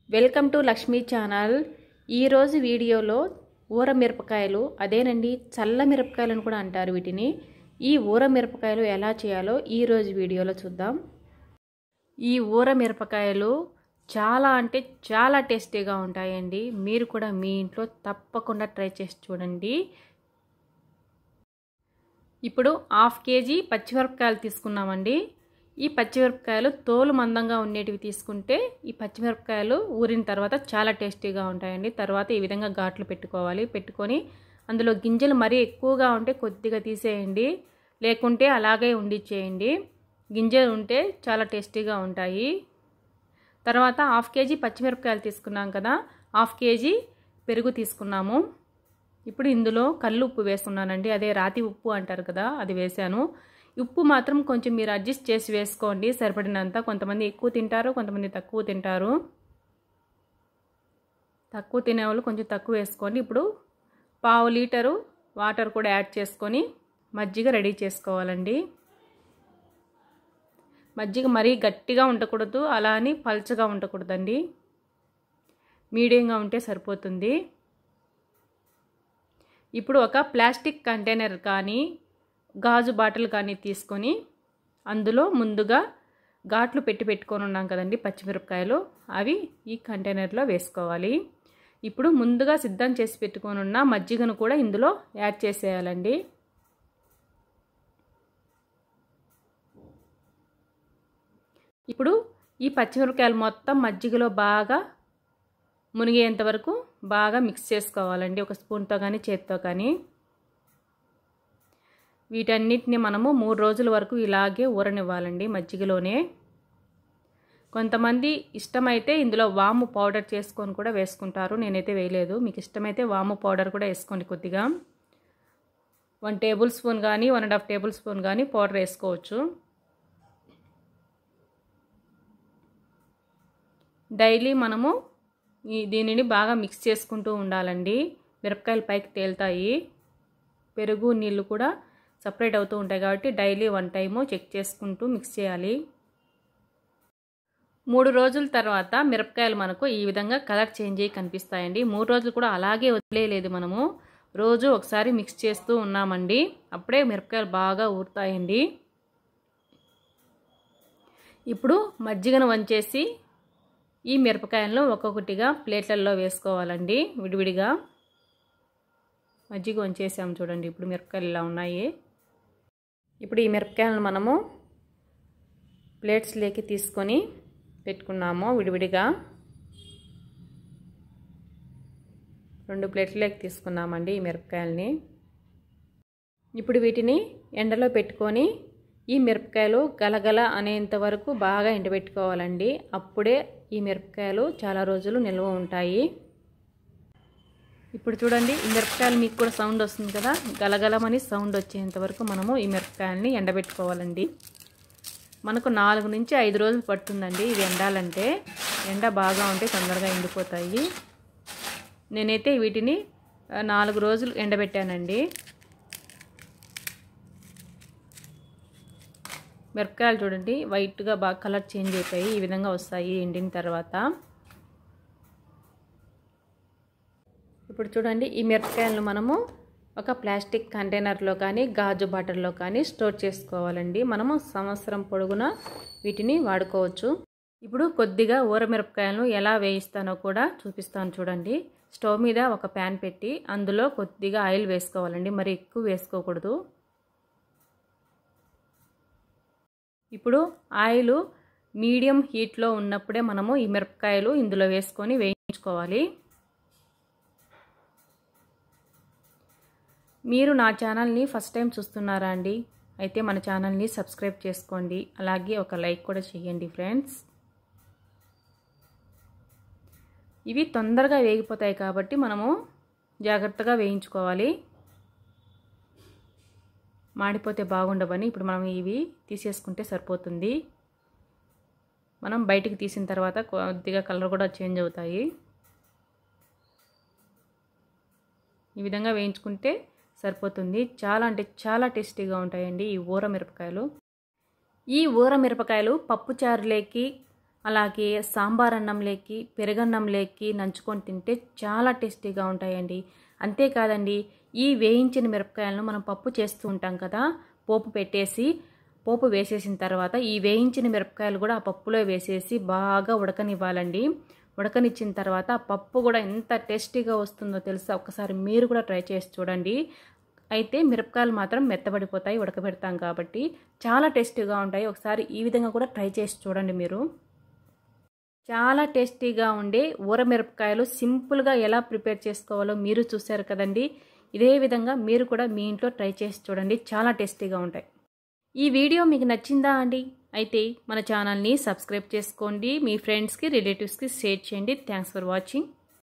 welcome to Lakshmi channel ఈరోజు వీడియోలో ఊర మిరపకాయలు అదేనండి చల్ల మిరపకాయలను కూడా అంటారు వీటిని ఈ ఊర మిరపకాయలు ఎలా చేయాలో ఈరోజు వీడియోలో చూద్దాం ఈ ఊర మిరపకాయలు చాలా అంటే చాలా టేస్టీగా ఉంటాయండి మీరు కూడా మీ ఇంట్లో తప్పకుండా ట్రై చేసి చూడండి ఇప్పుడు హాఫ్ కేజీ పచ్చిమిరపకాయలు తీసుకున్నామండి ఈ పచ్చిమిరపకాయలు తోలు మందంగా ఉండేటివి తీసుకుంటే ఈ పచ్చిమిరపకాయలు ఊరిన తర్వాత చాలా టేస్టీగా ఉంటాయండి తర్వాత ఈ విధంగా ఘాట్లు పెట్టుకోవాలి పెట్టుకొని అందులో గింజలు మరీ ఎక్కువగా ఉంటే కొద్దిగా తీసేయండి లేకుంటే అలాగే ఉండిచ్చేయండి గింజలు ఉంటే చాలా టేస్టీగా ఉంటాయి తర్వాత హాఫ్ కేజీ పచ్చిమిరపకాయలు తీసుకున్నాం కదా హాఫ్ కేజీ పెరుగు తీసుకున్నాము ఇప్పుడు ఇందులో కళ్ళు ఉప్పు వేసుకున్నానండి అదే రాతి ఉప్పు అంటారు కదా అది వేసాను ఉప్పు మాత్రం కొంచెం మీరు అడ్జస్ట్ చేసి వేసుకోండి సరిపడినంత కొంతమంది ఎక్కువ తింటారు కొంతమంది తక్కువ తింటారు తక్కువ తినేవాళ్ళు కొంచెం తక్కువ వేసుకోండి ఇప్పుడు పావు లీటరు వాటర్ కూడా యాడ్ చేసుకొని మజ్జిగ రెడీ చేసుకోవాలండి మజ్జిగ మరీ గట్టిగా ఉండకూడదు అలా అని పల్చగా ఉండకూడదండి మీడియంగా ఉంటే సరిపోతుంది ఇప్పుడు ఒక ప్లాస్టిక్ కంటైనర్ కానీ గాజు బాటిల్ కానీ తీసుకొని అందులో ముందుగా ఘాట్లు పెట్టి పెట్టుకొని ఉన్నాం కదండి పచ్చిమిరపకాయలు అవి ఈ కంటైనర్లో వేసుకోవాలి ఇప్పుడు ముందుగా సిద్ధం చేసి పెట్టుకొని ఉన్న మజ్జిగను కూడా ఇందులో యాడ్ చేసేయాలండి ఇప్పుడు ఈ పచ్చిమిరపకాయలు మొత్తం మజ్జిగలో బాగా మునిగేంత వరకు బాగా మిక్స్ చేసుకోవాలండి ఒక స్పూన్తో కానీ చేత్తో కానీ వీటన్నిటిని మనము మూడు రోజుల వరకు ఇలాగే ఊరనివ్వాలండి మజ్జిగలోనే కొంతమంది ఇష్టమైతే ఇందులో వాము పౌడర్ చేసుకొని కూడా వేసుకుంటారు నేనైతే వేయలేదు మీకు ఇష్టమైతే వాము పౌడర్ కూడా వేసుకోండి కొద్దిగా వన్ టేబుల్ స్పూన్ కానీ one and half tablespoon కానీ పౌడర్ వేసుకోవచ్చు డైలీ మనము ఈ దీనిని బాగా మిక్స్ చేసుకుంటూ ఉండాలండి మిరపకాయలు పైకి తేలుతాయి పెరుగు నీళ్ళు కూడా సపరేట్ అవుతూ ఉంటాయి కాబట్టి డైలీ వన్ టైము చెక్ చేసుకుంటూ మిక్స్ చేయాలి మూడు రోజుల తర్వాత మిరపకాయలు మనకు ఈ విధంగా కలర్ చేంజ్ అయ్యి కనిపిస్తాయండి మూడు రోజులు కూడా అలాగే వదిలేయలేదు మనము రోజు ఒకసారి మిక్స్ చేస్తూ ఉన్నామండి అప్పుడే మిరపకాయలు బాగా ఊరుతాయండి ఇప్పుడు మజ్జిగను వంచేసి ఈ మిరపకాయలను ఒక్కొక్కటిగా ప్లేట్లలో వేసుకోవాలండి విడివిడిగా మజ్జిగ వంచేసాము చూడండి ఇప్పుడు మిరపకాయలు ఇలా ఉన్నాయి ఇప్పుడు ఈ మిరపకాయలను మనము ప్లేట్స్లోకి తీసుకొని పెట్టుకున్నాము విడివిడిగా రెండు ప్లేట్లలోకి తీసుకున్నామండి ఈ మిరపకాయలని ఇప్పుడు వీటిని ఎండలో పెట్టుకొని ఈ మిరపకాయలు గలగల అనేంత వరకు బాగా ఎండబెట్టుకోవాలండి అప్పుడే ఈ మిరపకాయలు చాలా రోజులు నిల్వ ఉంటాయి ఇప్పుడు చూడండి ఈ మిరపకాయలు మీకు కూడా సౌండ్ వస్తుంది కదా గలగలమని సౌండ్ వచ్చేంత వరకు మనము ఈ మిరపకాయలని ఎండబెట్టుకోవాలండి మనకు నాలుగు నుంచి ఐదు రోజులు పడుతుందండి ఇవి ఎండాలంటే ఎండ బాగా ఉంటే తొందరగా ఎండిపోతాయి నేనైతే వీటిని నాలుగు రోజులు ఎండబెట్టానండి మిరపకాయలు చూడండి వైట్గా బాగా కలర్ చేంజ్ అవుతాయి ఈ విధంగా వస్తాయి ఎండిన తర్వాత ఇప్పుడు చూడండి ఈ మిరపకాయలను మనము ఒక ప్లాస్టిక్ కంటైనర్లో కానీ గాజు బాటిల్లో కానీ స్టోర్ చేసుకోవాలండి మనము సంవత్సరం పొడుగున వీటిని వాడుకోవచ్చు ఇప్పుడు కొద్దిగా ఊర మిరపకాయలను ఎలా వేయిస్తానో కూడా చూపిస్తాను చూడండి స్టవ్ మీద ఒక ప్యాన్ పెట్టి అందులో కొద్దిగా ఆయిల్ వేసుకోవాలండి మరి ఎక్కువ వేసుకోకూడదు ఇప్పుడు ఆయిల్ మీడియం హీట్లో ఉన్నప్పుడే మనము ఈ మిరపకాయలు ఇందులో వేసుకొని వేయించుకోవాలి మీరు నా ఛానల్ని ఫస్ట్ టైం చూస్తున్నారా అండి అయితే మన ఛానల్ని సబ్స్క్రైబ్ చేసుకోండి అలాగే ఒక లైక్ కూడా చేయండి ఫ్రెండ్స్ ఇవి తొందరగా వేగిపోతాయి కాబట్టి మనము జాగ్రత్తగా వేయించుకోవాలి మాడిపోతే బాగుండవని ఇప్పుడు మనం ఇవి తీసేసుకుంటే సరిపోతుంది మనం బయటికి తీసిన తర్వాత కొద్దిగా కలర్ కూడా చేంజ్ అవుతాయి ఈ విధంగా వేయించుకుంటే సరిపోతుంది చాలా అంటే చాలా టేస్టీగా ఉంటాయండి ఈ ఊర మిరపకాయలు ఈ ఊర మిరపకాయలు పప్పుచారులేకి అలాగే సాంబార్ అన్నంలోకి పెరుగన్నంలోకి నంచుకొని తింటే చాలా టేస్టీగా ఉంటాయండి అంతేకాదండి ఈ వేయించిన మిరపకాయలను మనం పప్పు చేస్తూ ఉంటాం కదా పోపు పెట్టేసి పోపు వేసేసిన తర్వాత ఈ వేయించిన మిరపకాయలు కూడా ఆ పప్పులో వేసేసి బాగా ఉడకనివ్వాలండి ఉడకనిచ్చిన తర్వాత ఆ పప్పు కూడా ఎంత టేస్టీగా వస్తుందో తెలుసా ఒకసారి మీరు కూడా ట్రై చేసి చూడండి అయితే మిరపకాయలు మాత్రం మెత్తబడిపోతాయి ఉడకబెడతాం కాబట్టి చాలా టేస్టీగా ఉంటాయి ఒకసారి ఈ విధంగా కూడా ట్రై చేసి చూడండి మీరు చాలా టేస్టీగా ఉండే ఊర మిరపకాయలు సింపుల్గా ఎలా ప్రిపేర్ చేసుకోవాలో మీరు చూశారు కదండి ఇదే విధంగా మీరు కూడా మీ ఇంట్లో ట్రై చేసి చూడండి చాలా టేస్టీగా ఉంటాయి ఈ వీడియో మీకు నచ్చిందా అండి అయితే మన ఛానల్ని సబ్స్క్రైబ్ చేసుకోండి మీ ఫ్రెండ్స్కి రిలేటివ్స్కి షేర్ చేయండి థ్యాంక్స్ ఫర్ వాచింగ్